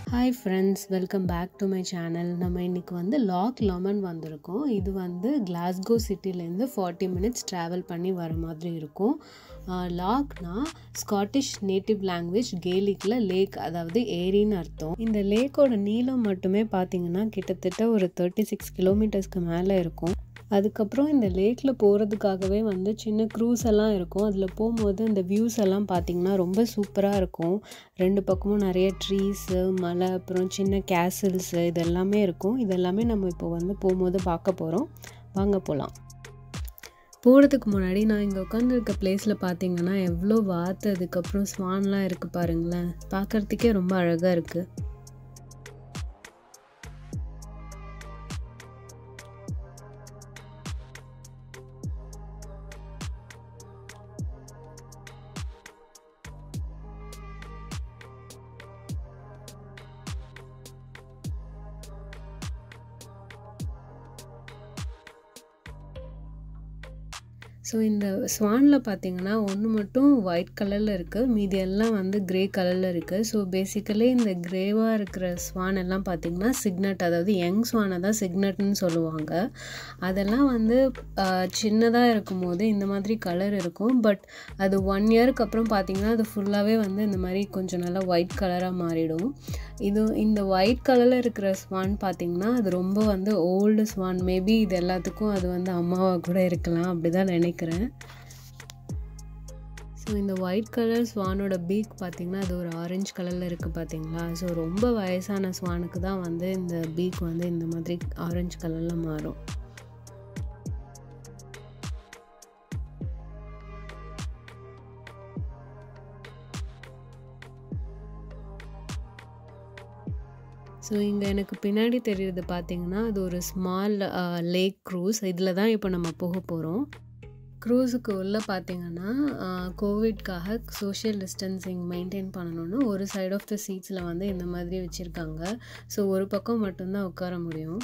Hi friends welcome back to my channel நம்ம இன்றைக்கி வந்து லாக் லெமன் வந்திருக்கோம் இது வந்து கிளாஸ்கோ சிட்டிலேருந்து ஃபார்ட்டி மினிட்ஸ் ட்ராவல் பண்ணி வர மாதிரி இருக்கும் லாக்னா ஸ்காட்டிஷ் நேட்டிவ் லாங்குவேஜ் கேலிக்கில் லேக் அதாவது ஏரின்னு அர்த்தம் இந்த லேக்கோட நீளம் மட்டுமே பார்த்தீங்கன்னா கிட்டத்தட்ட ஒரு தேர்ட்டி சிக்ஸ் கிலோமீட்டர்ஸ்க்கு மேலே இருக்கும் அதுக்கப்புறம் இந்த லேக்கில் போகிறதுக்காகவே வந்து சின்ன க்ரூஸ் எல்லாம் இருக்கும் அதில் போகும்போது இந்த வியூஸ் எல்லாம் பார்த்திங்கன்னா ரொம்ப சூப்பராக இருக்கும் ரெண்டு பக்கமும் நிறைய ட்ரீஸு மலை அப்புறம் சின்ன கேசல்ஸு இது எல்லாமே இருக்கும் இதெல்லாமே நம்ம இப்போ வந்து போகும்போது பார்க்க போகிறோம் வாங்க போகலாம் போகிறதுக்கு முன்னாடி நான் இங்கே உட்காந்துருக்க பிளேஸில் பார்த்தீங்கன்னா எவ்வளோ வாத்து அதுக்கப்புறம் ஸ்வான்லாம் இருக்குது பாருங்களேன் பார்க்குறதுக்கே ரொம்ப அழகாக இருக்குது ஸோ இந்த ஸ்வானில் பார்த்தீங்கன்னா ஒன்று மட்டும் ஒயிட் கலரில் இருக்குது மீதி எல்லாம் வந்து க்ரே கலரில் இருக்குது ஸோ பேசிக்கலி இந்த க்ரேவாக இருக்கிற ஸ்வான் எல்லாம் பார்த்திங்கன்னா சிக்னட் அதாவது யங் ஸ்வானை தான் சிக்னட்னு சொல்லுவாங்க அதெல்லாம் வந்து சின்னதாக இருக்கும் போது இந்த மாதிரி கலர் இருக்கும் பட் அது ஒன் இயருக்கு அப்புறம் பார்த்திங்கன்னா அது ஃபுல்லாகவே வந்து இந்த மாதிரி கொஞ்சம் நல்லா ஒயிட் கலராக மாறிடும் இது இந்த ஒயிட் கலரில் இருக்கிற ஸ்வான் பார்த்திங்கன்னா அது ரொம்ப வந்து ஓல்டு ஸ்வான் மேபி இது எல்லாத்துக்கும் அது வந்து அம்மாவாக கூட இருக்கலாம் அப்படி தான் நினைக்கிறேன் ஸோ இந்த ஒயிட் கலர் ஸ்வானோட பீக் பார்த்திங்கன்னா அது ஒரு ஆரஞ்சு கலரில் இருக்குது பார்த்தீங்களா ஸோ ரொம்ப வயசான ஸ்வானுக்கு தான் வந்து இந்த பீக் வந்து இந்த மாதிரி ஆரஞ்சு கலரில் மாறும் ஸோ இங்கே எனக்கு பின்னாடி தெரியுறது பார்த்தீங்கன்னா அது ஒரு ஸ்மால் லேக் க்ரூஸ் இதில் தான் இப்போ நம்ம போக போகிறோம் க்ரூஸுக்கு உள்ளே பார்த்தீங்கன்னா கோவிட்காக சோஷியல் டிஸ்டன்சிங் மெயின்டைன் பண்ணணும்னு ஒரு சைட் ஆஃப் த சீட்ஸில் வந்து இந்த மாதிரி வச்சுருக்காங்க ஸோ ஒரு பக்கம் மட்டும்தான் உட்கார முடியும்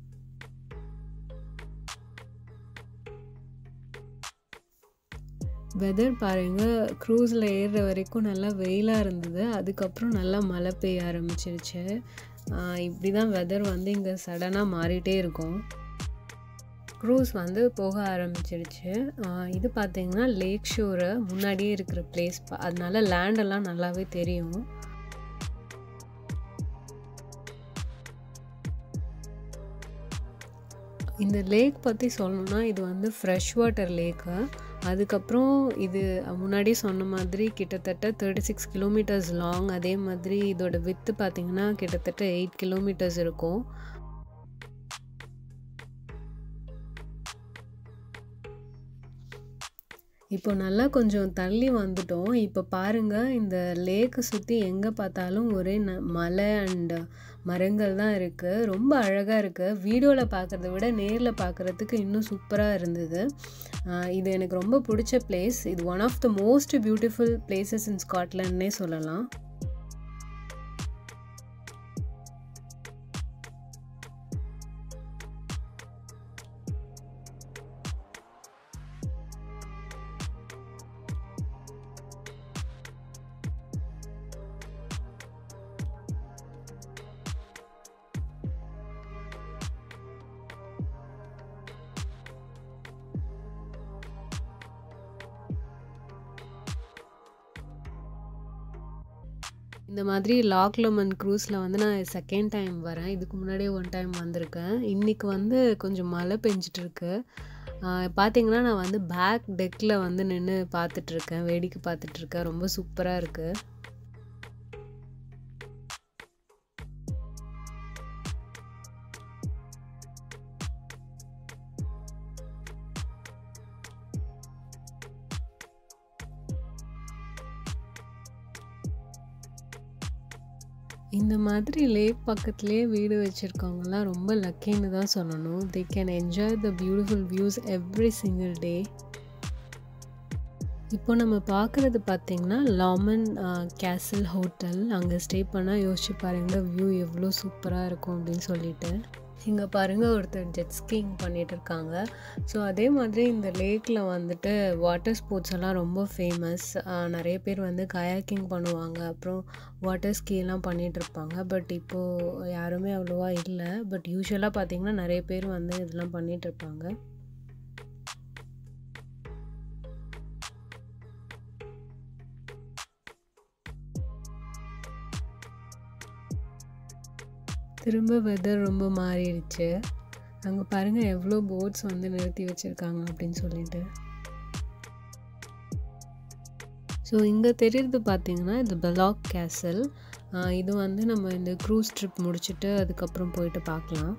வெதர் பாருங்கள் க்ரூஸில் ஏறுற வரைக்கும் நல்லா வெயிலாக இருந்தது அதுக்கப்புறம் நல்லா மழை பெய்ய ஆரம்பிச்சிருச்சு இப்படி தான் வெதர் வந்து இங்கே சடனாக மாறிட்டே இருக்கும் க்ரூஸ் வந்து போக ஆரம்பிச்சிருச்சு இது பார்த்திங்கன்னா லேக் ஷோரை முன்னாடியே இருக்கிற பிளேஸ் அதனால லேண்டெல்லாம் நல்லாவே தெரியும் இந்த லேக் பற்றி சொல்லணுன்னா இது வந்து ஃப்ரெஷ் வாட்டர் லேக்கு அதுக்கப்புறம் இது முன்னாடி சொன்ன மாதிரி கிட்டத்தட்ட தேர்ட்டி சிக்ஸ் கிலோமீட்டர்ஸ் லாங் அதே மாதிரி இதோட வித்து பார்த்திங்கன்னா கிட்டத்தட்ட எயிட் கிலோமீட்டர்ஸ் இருக்கும் இப்போ நல்லா கொஞ்சம் தள்ளி வந்துட்டோம் இப்போ பாருங்கள் இந்த லேக்கை சுற்றி எங்கே பார்த்தாலும் ஒரே ந மலை அண்ட் மரங்கள் தான் இருக்குது ரொம்ப அழகாக இருக்குது வீடியோவில் பார்க்குறத விட நேரில் பார்க்குறதுக்கு இன்னும் சூப்பராக இருந்தது இது எனக்கு ரொம்ப பிடிச்ச பிளேஸ் இது one of the most beautiful places in ஸ்காட்லாண்ட்னே சொல்லலாம் இந்த மாதிரி லாக் லெமன் க்ரூஸில் வந்து நான் செகண்ட் டைம் வரேன் இதுக்கு முன்னாடியே ஒன் டைம் வந்திருக்கேன் இன்றைக்கி வந்து கொஞ்சம் மழை பெஞ்சிட்ருக்கு பார்த்தீங்கன்னா நான் வந்து பேக் டெக்கில் வந்து நின்று பார்த்துட்ருக்கேன் வேடிக்கை பார்த்துட்ருக்கேன் ரொம்ப சூப்பராக இருக்குது இந்த மாதிரி லேக் பக்கத்துலேயே வீடு வச்சுருக்கவங்கலாம் ரொம்ப லக்கின்னு தான் சொல்லணும் they can enjoy the beautiful views every single day இப்போ நம்ம பார்க்குறது பார்த்திங்கன்னா லாமன் கேசல் ஹோட்டல் அங்கே ஸ்டே பண்ணால் யோசிச்சு பாருங்கள் வியூ எவ்வளோ சூப்பராக இருக்கும் அப்படின்னு சொல்லிட்டு இங்கே பாருங்கள் ஒருத்தர் ஜெட் ஸ்கீயிங் பண்ணிகிட்டு இருக்காங்க ஸோ அதே மாதிரி இந்த லேக்கில் வந்துட்டு வாட்டர் ஸ்போர்ட்ஸ் எல்லாம் ரொம்ப ஃபேமஸ் நிறைய பேர் வந்து கயாக்கிங் பண்ணுவாங்க அப்புறம் வாட்டர் ஸ்கீலாம் பண்ணிகிட்டு இருப்பாங்க பட் இப்போது யாருமே அவ்வளோவா இல்லை பட் யூஸ்வலாக பார்த்திங்கன்னா நிறைய பேர் வந்து இதெல்லாம் பண்ணிகிட்டு இருப்பாங்க திரும்ப வெதர் ரொம்ப மாறிடுச்சு அங்கே பாருங்கள் எவ்வளோ போட்ஸ் வந்து நிறுத்தி வச்சுருக்காங்க அப்படின்னு சொல்லிட்டு ஸோ இங்கே தெரியுறது பார்த்தீங்கன்னா இது பெலாக் கேசல் இது வந்து நம்ம இந்த க்ரூஸ் ட்ரிப் முடிச்சுட்டு அதுக்கப்புறம் போயிட்டு பார்க்கலாம்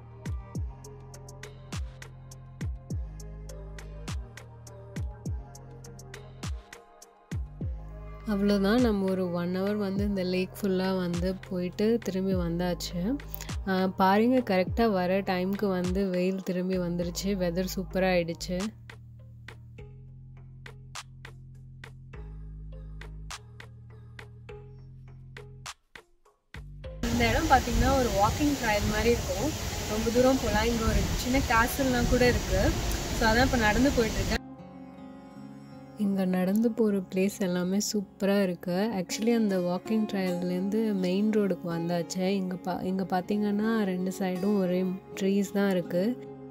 அவ்வளோதான் நம்ம ஒரு ஒன் ஹவர் வந்து இந்த லேக் ஃபுல்லாக வந்து போயிட்டு திரும்பி வந்தாச்சு பாருங்க கரெக்டாக வர டைமுக்கு வந்து வெயில் திரும்பி வந்துருச்சு வெதர் சூப்பராக ஆயிடுச்சு இந்த இடம் பார்த்தீங்கன்னா ஒரு வாக்கிங் ட்ரையல் மாதிரி இருக்கும் ரொம்ப தூரம் போகலாம் இங்கே ஒரு சின்ன கேசல்லாம் கூட இருக்குது ஸோ அதான் இப்போ நடந்து போயிட்டுருக்கேன் இங்கே நடந்து போகிற பிளேஸ் எல்லாமே சூப்பராக இருக்குது ஆக்சுவலி அந்த வாக்கிங் ட்ரையல்லேருந்து மெயின் ரோடுக்கு வந்தாச்சு இங்கே பா இங்கே பார்த்தீங்கன்னா ரெண்டு சைடும் ஒரே ட்ரீஸ் தான் இருக்குது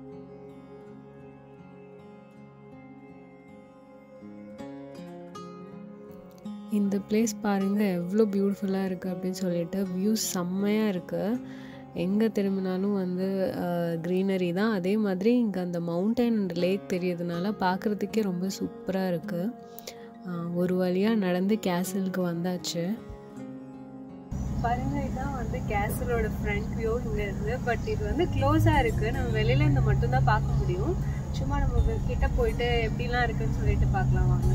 இந்த பிளேஸ் பாருங்கள் எவ்வளோ பியூட்டிஃபுல்லாக இருக்குது அப்படின்னு சொல்லிட்டு வியூஸ் செம்மையாக இருக்குது எங்கே திரும்பினாலும் வந்து க்ரீனரி தான் அதே மாதிரி இங்கே அந்த மவுண்டைன் அண்ட் லேக் தெரியறதுனால பார்க்குறதுக்கே ரொம்ப சூப்பராக இருக்குது ஒரு வழியாக நடந்து கேசலுக்கு வந்தாச்சு பாருங்க இதான் வந்து கேசலோட ஃப்ரண்ட் வியூ இங்கே இருந்து பட் இது வந்து க்ளோஸாக இருக்குது நம்ம வெளியில இருந்து மட்டும்தான் பார்க்க முடியும் சும்மா நம்ம கிட்ட போயிட்டு எப்படிலாம் இருக்குன்னு சொல்லிட்டு பார்க்கலாம் வாங்க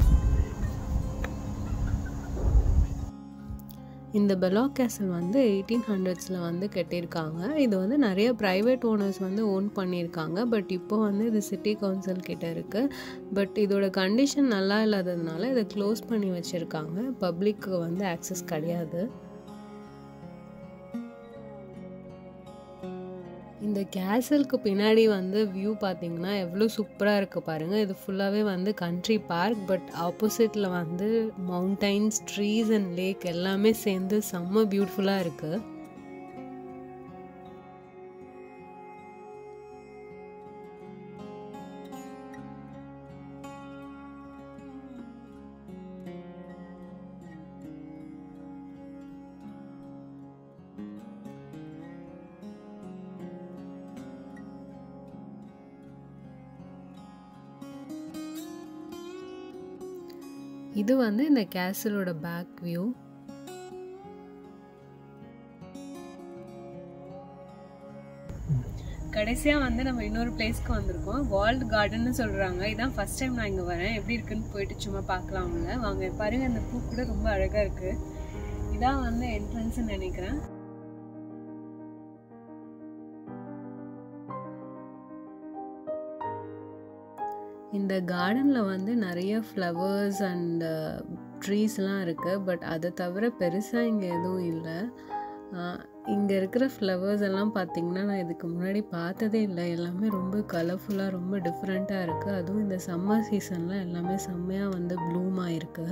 இந்த பெலாக் கேசல் வந்து எயிட்டீன் ஹண்ட்ரட்ஸில் வந்து கட்டியிருக்காங்க இது வந்து நிறைய ப்ரைவேட் ஓனர்ஸ் வந்து ஓன் பண்ணியிருக்காங்க பட் இப்போ வந்து இது சிட்டி கவுன்சில் கிட்ட இருக்குது பட் இதோட கண்டிஷன் நல்லா இல்லாததுனால இதை க்ளோஸ் பண்ணி வச்சுருக்காங்க பப்ளிக்கு வந்து ஆக்சஸ் கிடையாது இந்த கேசலுக்கு பின்னாடி வந்து வியூ பார்த்தீங்கன்னா எவ்வளோ சூப்பராக இருக்குது பாருங்கள் இது ஃபுல்லாகவே வந்து கண்ட்ரி பார்க் பட் ஆப்போசிட்டில் வந்து மவுண்டைன்ஸ் ட்ரீஸ் அண்ட் லேக் எல்லாமே சேர்ந்து செம்ம பியூட்டிஃபுல்லாக இருக்குது இது வந்து இந்த கேசலோட பேக் வியூ கடைசியாக வந்து நம்ம இன்னொரு பிளேஸ்க்கு வந்திருக்கோம் வேர்ல்ட் கார்டன்னு சொல்கிறாங்க இதான் ஃபஸ்ட் டைம் நான் இங்கே வரேன் எப்படி இருக்குன்னு போயிட்டு சும்மா பார்க்கலாம் அவங்க வாங்க பாருங்க அந்த பூ கூட ரொம்ப அழகாக இருக்குது இதான் வந்து என்ட்ரன்ஸ்ன்னு நினைக்கிறேன் இந்த கார்டனில் வந்து நிறைய ஃப்ளவர்ஸ் அண்ட் ட்ரீஸ்லாம் இருக்குது பட் அதை தவிர பெருசாக இங்கே எதுவும் இல்லை இங்கே இருக்கிற ஃப்ளவர்ஸ் எல்லாம் பார்த்திங்கன்னா நான் இதுக்கு முன்னாடி பார்த்ததே இல்லை எல்லாமே ரொம்ப கலர்ஃபுல்லாக ரொம்ப டிஃப்ரெண்ட்டாக இருக்குது அதுவும் இந்த சம்மர் சீசனில் எல்லாமே செம்மையாக வந்து ப்ளூம் ஆகிருக்கு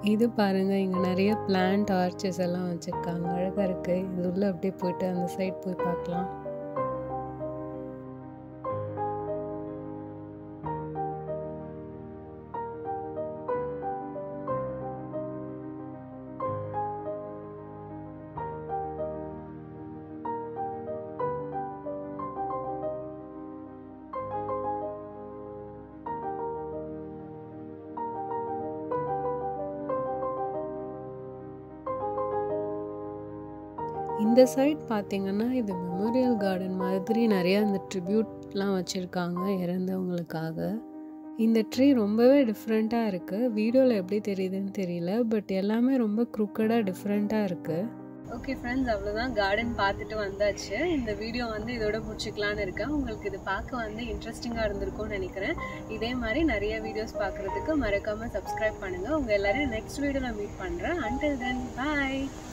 இது பாருங்க இங்க நெறைய பிளான்ட் ஆர்ச்சஸ் எல்லாம் வச்சிருக்காங்க. அழகா இருக்கு. இது உள்ள அப்படியே போயிட்டு அந்த சைட் போய் பார்க்கலாம். இந்த சைட் பார்த்தீங்கன்னா, இது மெமோரியல் கார்டன் மாதிரி நெறைய அந்த ட்ரிபியூட்லாம் வச்சிருக்காங்க இறந்தவங்களுக்காக. இந்த ட்ரீ ரொம்பவே டிஃப்ரெண்ட்டா இருக்கு. வீடியோல எப்படி தெரியுதுன்னு தெரியல. பட் எல்லாமே ரொம்ப க்ரூக்கடா டிஃப்ரெண்ட்டா இருக்கு. ஓகே ஃப்ரெண்ட்ஸ் அவ்வளோதான் கார்டன் பார்த்துட்டு வந்தாச்சு. இந்த வீடியோ வந்து இதோட முடிச்சுக்கலான்னு இருக்கேன். உங்களுக்கு இது பார்க்க வந்து இன்ட்ரெஸ்டிங்கா இருந்திருக்கும்னு நெனைக்கிறேன். இதே மாரி நெறைய வீடியோஸ் பார்க்குறதுக்கு மறக்காம சப்ஸ்கிரைப் பண்ணுங்க. உங்க எல்லாரையும் நெக்ஸ்ட் வீடியோல மீட் பண்றேன். அன்டில் தென் பாய்.